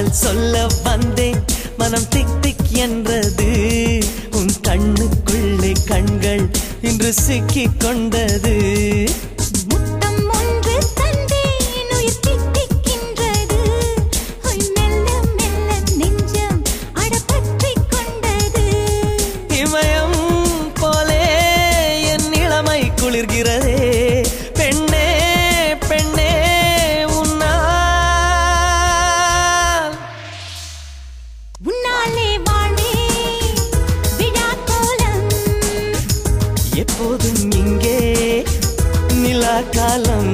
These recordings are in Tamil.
காதல் சொல்ல வந்தேன் மனம் திக் திக் என்றது உன் கண்ணுக்குள்ளே கண்கள் இன்று சிக்கிக் கொண்டது முத்தம் ஒன்று தந்தேன் உயிர் தித்திக்கின்றது உய் மெல்ல மெல்ல நெஞ்சம் அடப்பற்றிக் கொண்டது இமயம் போலே என் இளமை குளிர்கிறதே பெண்ணே பெண்ணே உன்னால் உன்னாலே வாழ்வே விழா கோலம் எப்போதும் இங்கே நிலா காலம்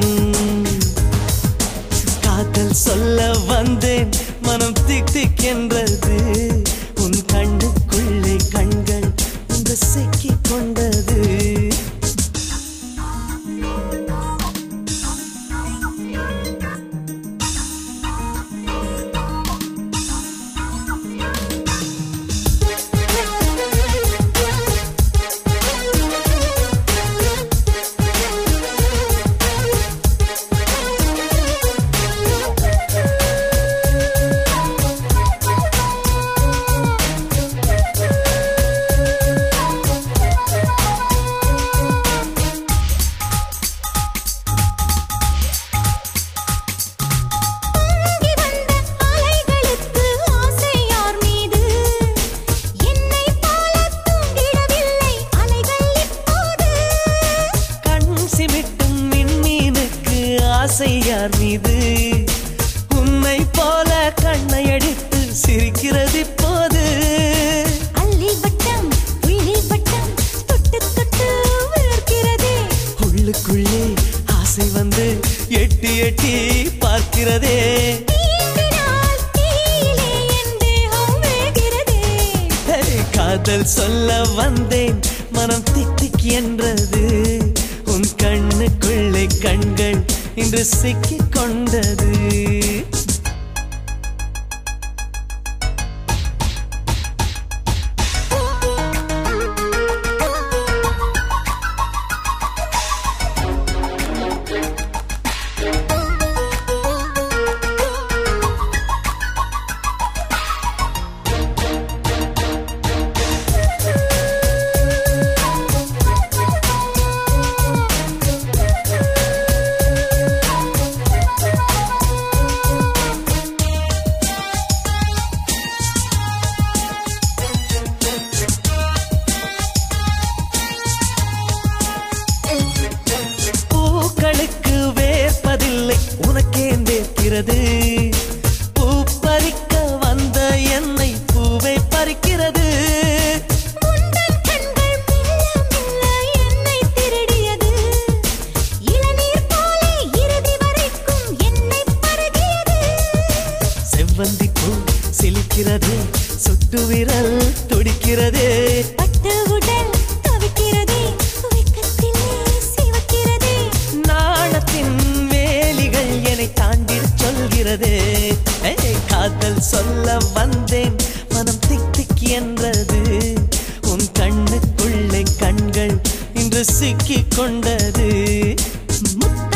காதல் சொல்ல வந்தேன் மனம் திக் திக் என்றது உன் கண்ணுக்குள்ளே கண்கள் இந்த சிக்கிக் கொண்டது பொங்கி வந்த அலைகளுக்கு ஆசையார் மீது என்னை போல தூங்கிடவில்லை அலைகள் இப்போது கண் சிமிட்டும் விண்மீனுக்கு ஆசை யார் மீது உன்னை போல கண்ணை அடித்து சிரிக்கிறது இப்போது அள்ளி வட்டம் புள்ளி வட்டம் தொட்டு தொட்டு விழுக்கிறதே உள்ளுக்குள்ளே ஆசை வந்து எட்டி எட்டி பார்க்கிறதே தீண்டினால் தீயிலே என் தேகம் வேகிறதே ஹே, காதல் சொல்ல வந்தேன் மனம் திக் திக் என்றது உன் கண்ணுக்குள்ளே கண்கள் இன்று சிக்கிக் கொண்டது பூக்களுக்கு வேர்ப்பதில்லை உனக்கே வேர்க்கிறது பூ பறிக்க வந்த என்னை பூவை பறிக்கிறது உந்தன் கண்கள் மெல்ல மெல்ல என்னை திருடியது இளநீர் போலே இறுதி வரைக்கும் என்னை பருகியது செவ்வந்தி பூ சிலிக்கிறது சுட்டு விரல் துடிக்கிறது பட்டு உடல் தவிக்கிறதே வெக்கத்திலே சிவக்கிறதே நாணத்தின் வேலிகள் என்னை தாண்டி சொல்கிறது ஏய், காதல் சொல்ல வந்தேன் மனம் திக் திக் என்றது உன் கண்ணுக்குள்ளே கண்கள் இன்று சிக்கிக் கொண்டது முத்த